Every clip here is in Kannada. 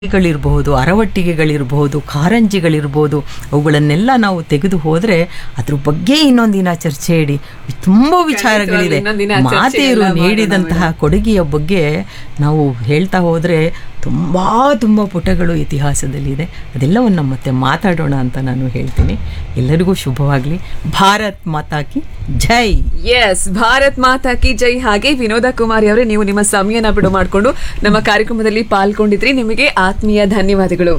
ಗಳಿರಬಹುದು ಅರವಟ್ಟಿಗೆಗಳಿರಬಹುದು ಕಾರಂಜಿಗಳಿರ್ಬೋದು ಅವುಗಳನ್ನೆಲ್ಲ ನಾವು ತೆಗೆದು ಹೋದ್ರೆ ಅದ್ರ ಬಗ್ಗೆ ಇನ್ನೊಂದಿನ ಚರ್ಚೆ ಇಡಿ ತುಂಬ ವಿಚಾರಗಳಿದೆ ಇನ್ನೊಂದಿನ ಚರ್ಚೆ ಮಾತೆಯರು ಎಲ್ಲ ಮಾಡೋಣ ನೀಡಿದಂತಹ ಕೊಡುಗೆಯ ಬಗ್ಗೆ ನಾವು ಹೇಳ್ತಾ ಹೋದ್ರೆ ತುಂಬಾ ತುಂಬ ಪುಟಗಳು ಇತಿಹಾಸದಲ್ಲಿದೆ ಅದೆಲ್ಲವನ್ನು ಮತ್ತೆ ಮಾತಾಡೋಣ ಅಂತ ನಾನು ಹೇಳ್ತೀನಿ ಎಲ್ಲರಿಗೂ ಶುಭವಾಗಲಿ ಭಾರತ್ ಮಾತಾ ಕಿ ಜೈ ಎಸ್ ಭಾರತ್ ಮಾತಾ ಕಿ ಜೈ ಹಾಗೆ ವಿನೋದ ಕುಮಾರಿ ಅವರೇ ನೀವು ನಿಮ್ಮ ಸಮಯನ ಬಿಡು ಮಾಡಿಕೊಂಡು ನಮ್ಮ ಕಾರ್ಯಕ್ರಮದಲ್ಲಿ ಪಾಲ್ಗೊಂಡಿದ್ರಿ ನಿಮಗೆ ಆತ್ಮೀಯ ಧನ್ಯವಾದಗಳು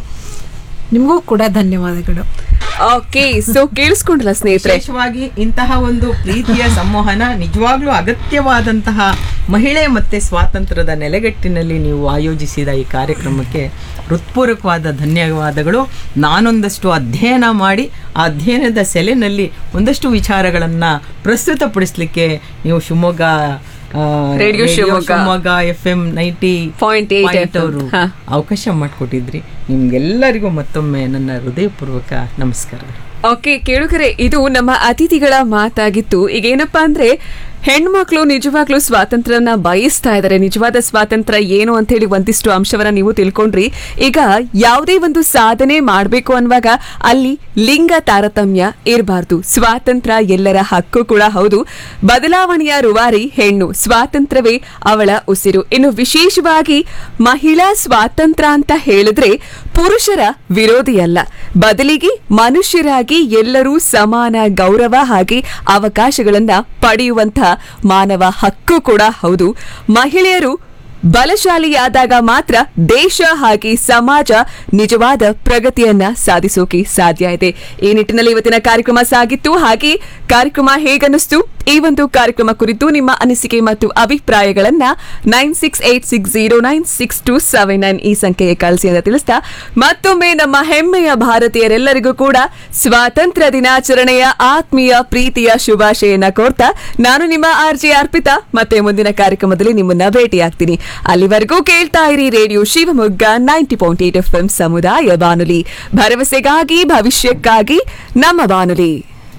ನಿಮಗೂ ಕೂಡ ಧನ್ಯವಾದಗಳು ಓಕೆ ಸೊ ಕೇಳಿಸ್ಕೊಂಡಲ್ಲ ಸ್ನೇಹಿತರೆ ವಿಶೇಷವಾಗಿ ಇಂತಹ ಒಂದು ಪ್ರೀತಿಯ ಸಂವಹನ ನಿಜವಾಗ್ಲೂ ಅಗತ್ಯವಾದಂತಹ ಮಹಿಳೆ ಮತ್ತೆ ಸ್ವಾತಂತ್ರ್ಯದ ನೆಲೆಗಟ್ಟಿನಲ್ಲಿ ನೀವು ಆಯೋಜಿಸಿದ ಈ ಕಾರ್ಯಕ್ರಮಕ್ಕೆ ಹೃತ್ಪೂರ್ವಕವಾದ ಧನ್ಯವಾದಗಳು ನಾನೊಂದಷ್ಟು ಅಧ್ಯಯನ ಮಾಡಿ ಆ ಅಧ್ಯಯನದ ಸೆಲೆನಲ್ಲಿ ಒಂದಷ್ಟು ವಿಚಾರಗಳನ್ನು ಪ್ರಸ್ತುತಪಡಿಸಲಿಕ್ಕೆ ನೀವು ಶಿವಮೊಗ್ಗ ಆ, radio Shivamogga. Shivamogga F M ninety Point eight FM. ಹಾ. ಅವಕಾಶ ಮಾಡಿಕೊಟ್ಟಿದ್ರಿ ನಿಮ್ಗೆಲ್ಲರಿಗೂ ಮತ್ತೊಮ್ಮೆ ನನ್ನ ಹೃದಯಪೂರ್ವಕ ನಮಸ್ಕಾರಗಳು ಓಕೆ ಕೇಳುಗರೆ ಇದು ನಮ್ಮ ಅತಿಥಿಗಳ ಮಾತಾಗಿತ್ತು ಈಗ ಏನಪ್ಪಾ ಅಂದ್ರೆ ಹೆಣ್ಮಕ್ಳು ನಿಜವಾಗ್ಲೂ ಸ್ವಾತಂತ್ರ್ಯನ ಬಯಸ್ತಾ ಇದ್ದಾರೆ ನಿಜವಾದ ಸ್ವಾತಂತ್ರ್ಯ ಏನು ಅಂತ ಹೇಳಿ ಒಂದಿಷ್ಟು ಅಂಶವನ್ನ ನೀವು ತಿಳ್ಕೊಂಡ್ರಿ ಈಗ ಯಾವುದೇ ಒಂದು ಸಾಧನೆ ಮಾಡಬೇಕು ಅನ್ನುವಾಗ ಅಲ್ಲಿ ಲಿಂಗ ತಾರತಮ್ಯ ಇರಬಾರ್ದು ಸ್ವಾತಂತ್ರ್ಯ ಎಲ್ಲರ ಹಕ್ಕು ಕೂಡ ಹೌದು ಬದಲಾವಣೆಯ ರುವಾರಿ ಹೆಣ್ಣು ಸ್ವಾತಂತ್ರ್ಯವೇ ಅವಳ ಉಸಿರು ಇನ್ನು ವಿಶೇಷವಾಗಿ ಮಹಿಳಾ ಸ್ವಾತಂತ್ರ್ಯ ಅಂತ ಹೇಳಿದ್ರೆ ಪುರುಷರ ವಿರೋಧಿಯಲ್ಲ ಬದಲಿಗೆ ಮನುಷ್ಯರಾಗಿ ಎಲ್ಲರೂ ಸಮಾನ ಗೌರವ ಹಾಗೆ ಅವಕಾಶಗಳನ್ನ ಪಡೆಯುವಂತ ಮಾನವ ಹಕ್ಕು ಕೂಡ ಹೌದು ಮಹಿಳೆಯರು ಬಲಶಾಲಿಯಾದಾಗ ಮಾತ್ರ ದೇಶ ಹಾಗೆ ಸಮಾಜ ನಿಜವಾದ ಪ್ರಗತಿಯನ್ನ ಸಾಧಿಸೋಕೆ ಸಾಧ್ಯ ಇದೆ ಈ ನಿಟ್ಟಿನಲ್ಲಿ ಇವತ್ತಿನ ಕಾರ್ಯಕ್ರಮ ಸಾಗಿತ್ತು ಹಾಗೆ ಕಾರ್ಯಕ್ರಮ ಹೇಗನ್ನಿಸ್ತು ಈ ಒಂದು ಕಾರ್ಯಕ್ರಮ ಕುರಿತು ನಿಮ್ಮ ಅನಿಸಿಕೆ ಮತ್ತು ಅಭಿಪ್ರಾಯಗಳನ್ನ nine six eight six zero nine six two seven nine ಈ ಸಂಖ್ಯೆಗೆ ಕಳಿಸಿ ಅಂತ ತಿಳಿಸ್ತಾ ಮತ್ತೊಮ್ಮೆ ನಮ್ಮ ಹೆಮ್ಮೆಯ ಭಾರತೀಯರೆಲ್ಲರಿಗೂ ಕೂಡ ಸ್ವಾತಂತ್ರ್ಯ ದಿನಾಚರಣೆಯ ಆತ್ಮೀಯ ಪ್ರೀತಿಯ ಶುಭಾಶಯನ ಕೋರ್ತಾ ನಾನು ನಿಮ್ಮ ಆರ್ ಜೆ ಅರ್ಪಿತಾ ಮತ್ತೆ ಮುಂದಿನ ಕಾರ್ಯಕ್ರಮದಲ್ಲಿ ನಿಮ್ಮನ್ನ ಭೇಟಿಯಾಗ್ತೀನಿ ಅಲ್ಲಿವರೆಗೂ ಕೇಳ್ತಾ ಇರಿ radio Shivamogga ninety point eight F M ಸಮುದಾಯ ಬಾನುಲಿ ಭರವಸೆಗಾಗಿ ಭವಿಷ್ಯಕ್ಕಾಗಿ ನಮ್ಮ ಬಾನುಲಿ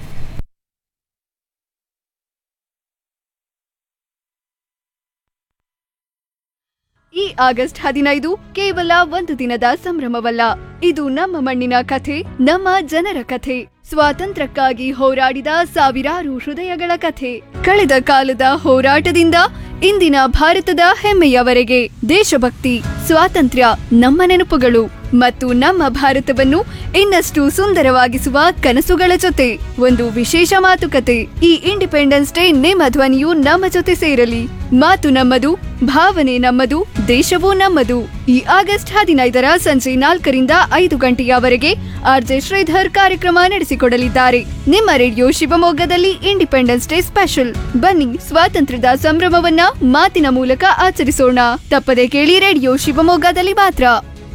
ಈ ಆಗಸ್ಟ್ ಹದಿನೈದು ಕೇವಲ ಒಂದು ದಿನದ ಸಂಭ್ರಮವಲ್ಲ ಇದು ನಮ್ಮ ಮಣ್ಣಿನ ಕಥೆ ನಮ್ಮ ಜನರ ಕಥೆ ಸ್ವಾತಂತ್ರ್ಯಕ್ಕಾಗಿ ಹೋರಾಡಿದ ಸಾವಿರಾರು ಹೃದಯಗಳ ಕಥೆ ಕಳೆದ ಕಾಲದ ಹೋರಾಟದಿಂದ ಇಂದಿನ ಭಾರತದ ಹೆಮ್ಮೆಯವರೆಗೆ ದೇಶಭಕ್ತಿ ಸ್ವಾತಂತ್ರ್ಯ ನಮ್ಮ ನೆನಪುಗಳು ಮತ್ತು ನಮ್ಮ ಭಾರತವನ್ನು ಇನ್ನಷ್ಟು ಸುಂದರವಾಗಿಸುವ ಕನಸುಗಳ ಜೊತೆ ಒಂದು ವಿಶೇಷ ಮಾತುಕತೆ ಈ ಇಂಡಿಪೆಂಡೆನ್ಸ್ ಡೇ ನಿಮ್ಮ ಧ್ವನಿಯು ನಮ್ಮ ಜೊತೆ ಸೇರಲಿ ಮಾತು ನಮ್ಮದು ಭಾವನೆ ನಮ್ಮದು ದೇಶವೂ ನಮ್ಮದು ಈ ಆಗಸ್ಟ್ ಹದಿನೈದರ ಸಂಜೆ ನಾಲ್ಕರಿಂದ ಐದು ಗಂಟೆಯವರೆಗೆ ಆರ್ಜೆ ಶ್ರೀಧರ್ ಕಾರ್ಯಕ್ರಮ ನಡೆಸಿಕೊಡಲಿದ್ದಾರೆ ನಿಮ್ಮ ರೇಡಿಯೋ ಶಿವಮೊಗ್ಗದಲ್ಲಿ ಇಂಡಿಪೆಂಡೆನ್ಸ್ ಡೇ ಸ್ಪೆಷಲ್ ಬನ್ನಿ ಸ್ವಾತಂತ್ರ್ಯದ ಸಂಭ್ರಮವನ್ನ ಮಾತಿನ ಮೂಲಕ ಆಚರಿಸೋಣ ತಪ್ಪದೆ ಕೇಳಿ ರೇಡಿಯೋ ಶಿವಮೊಗ್ಗದಲ್ಲಿ ಮಾತ್ರ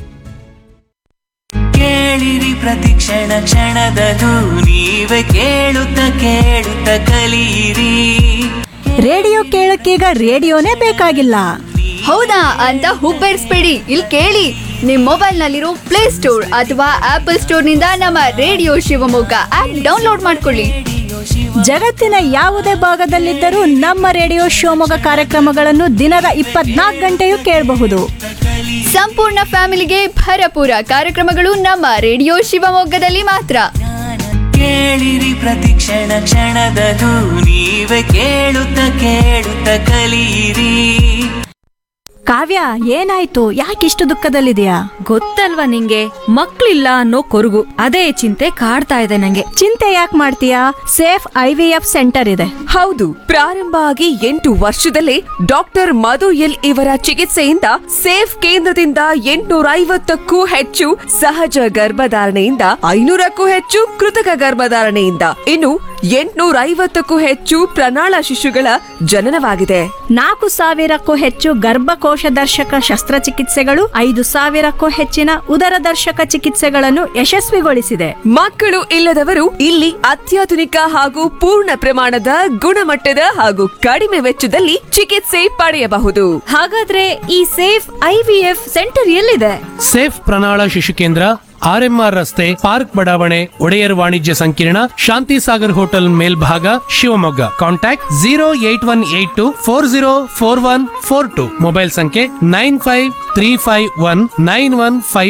ಕೇಳಿರಿ ಪ್ರತಿ ಕ್ಷಣ ಕ್ಷಣದದು ನೀವೇ ಕೇಳುತ್ತ ಕೇಳುತ್ತ ಕಲಿಯಿರಿ ರೇಡಿಯೋ ಕೇಳಕ್ಕೀಗ ರೇಡಿಯೋನೇ ಬೇಕಾಗಿಲ್ಲ ಹೌದಾ ಅಂತ ಹುಬ್ಬೇರಿಸ್ಬೇಡಿ ಇಲ್ಲಿ ಕೇಳಿ ನಿಮ್ ಮೊಬೈಲ್ ನಲ್ಲಿರೋ ಪ್ಲೇ ಸ್ಟೋರ್ ಅಥವಾ ಆಪಲ್ ಸ್ಟೋರ್ ನಿಂದ ನಮ್ಮ ರೇಡಿಯೋ ಶಿವಮೊಗ್ಗ ಆಪ್ ಡೌನ್ಲೋಡ್ ಮಾಡ್ಕೊಳ್ಳಿ ಜಗತ್ತಿನ ಯಾವುದೇ ಭಾಗದಲ್ಲಿದ್ದರೂ ನಮ್ಮ ರೇಡಿಯೋ ಶಿವಮೊಗ್ಗ ಕಾರ್ಯಕ್ರಮಗಳನ್ನು ದಿನದ ಇಪ್ಪತ್ನಾಲ್ಕು ಗಂಟೆಯೂ ಕೇಳಬಹುದು ಸಂಪೂರ್ಣ ಫ್ಯಾಮಿಲಿಗೆ ಭರಪೂರ ಕಾರ್ಯಕ್ರಮಗಳು ನಮ್ಮ ರೇಡಿಯೋ ಶಿವಮೊಗ್ಗದಲ್ಲಿ ಮಾತ್ರ ಕೇಳಿರಿ ಪ್ರತಿ ಕ್ಷಣ ಕ್ಷಣದದು ನೀವೇ ಕೇಳುತ್ತ ಕೇಳುತ್ತ ಕಲಿಯಿರಿ ಕಾವ್ಯ ಏನಾಯ್ತು ಯಾಕಿಷ್ಟು ದುಃಖದಲ್ಲಿದೆಯಾ ಗೊತ್ತಲ್ವಾ ನಿಂಗೆ ಮಕ್ಳಿಲ್ಲ ಅನ್ನೋ ಕೊರಗು ಅದೇ ಚಿಂತೆ ಕಾಡ್ತಾ ಇದೆ ನಂಗೆ ಚಿಂತೆ ಯಾಕೆ ಮಾಡ್ತೀಯಾ safe I V F centre ಇದೆ ಹೌದು ಪ್ರಾರಂಭ ಆಗಿ ಎಂಟು ವರ್ಷದಲ್ಲೇ ಡಾಕ್ಟರ್ ಮಧು ಎಲ್ ಇವರ ಚಿಕಿತ್ಸೆಯಿಂದ ಸೇಫ್ ಕೇಂದ್ರದಿಂದ ಎಂಟುನೂರ ಐವತ್ತಕ್ಕೂ ಹೆಚ್ಚು ಸಹಜ ಗರ್ಭಧಾರಣೆಯಿಂದ ಐನೂರಕ್ಕೂ ಹೆಚ್ಚು ಕೃತಕ ಗರ್ಭಧಾರಣೆಯಿಂದ ಇನ್ನು ಎಂಟುನೂರ ಐವತ್ತಕ್ಕೂ ಹೆಚ್ಚು ಪ್ರಣಾಳ ಶಿಶುಗಳ ಜನನವಾಗಿದೆ ನಾಲ್ಕು ಸಾವಿರಕ್ಕೂ ಹೆಚ್ಚು ಗರ್ಭಕೋಶ ದರ್ಶಕ ಶಸ್ತ್ರಚಿಕಿತ್ಸೆಗಳು ಐದು ಸಾವಿರಕ್ಕೂ ಹೆಚ್ಚಿನ ಉದರ ದರ್ಶಕ ಚಿಕಿತ್ಸೆಗಳನ್ನು ಯಶಸ್ವಿಗೊಳಿಸಿದೆ ಮಕ್ಕಳು ಇಲ್ಲದವರು ಇಲ್ಲಿ ಅತ್ಯಾಧುನಿಕ ಹಾಗೂ ಪೂರ್ಣ ಪ್ರಮಾಣದ ಗುಣಮಟ್ಟದ ಹಾಗೂ ಕಡಿಮೆ ವೆಚ್ಚದಲ್ಲಿ ಚಿಕಿತ್ಸೆ ಪಡೆಯಬಹುದು ಹಾಗಾದ್ರೆ ಈ safe I V F centre ಎಲ್ಲಿದೆ ಸೇಫ್ ಪ್ರಣಾಳ ಶಿಶು ಕೇಂದ್ರ ಆರ್ಎಂಆರ್ ರಸ್ತೆ ಪಾರ್ಕ್ ಬಡಾವಣೆ ಒಡೆಯರ್ ವಾಣಿಜ್ಯ ಸಂಕೀರ್ಣ ಶಾಂತಿ ಸಾಗರ್ ಹೋಟೆಲ್ ಮೇಲ್ಭಾಗ Shivamogga contact zero eight one eight two four zero four one four two mobile ಸಂಖ್ಯೆ nine five three five one nine one five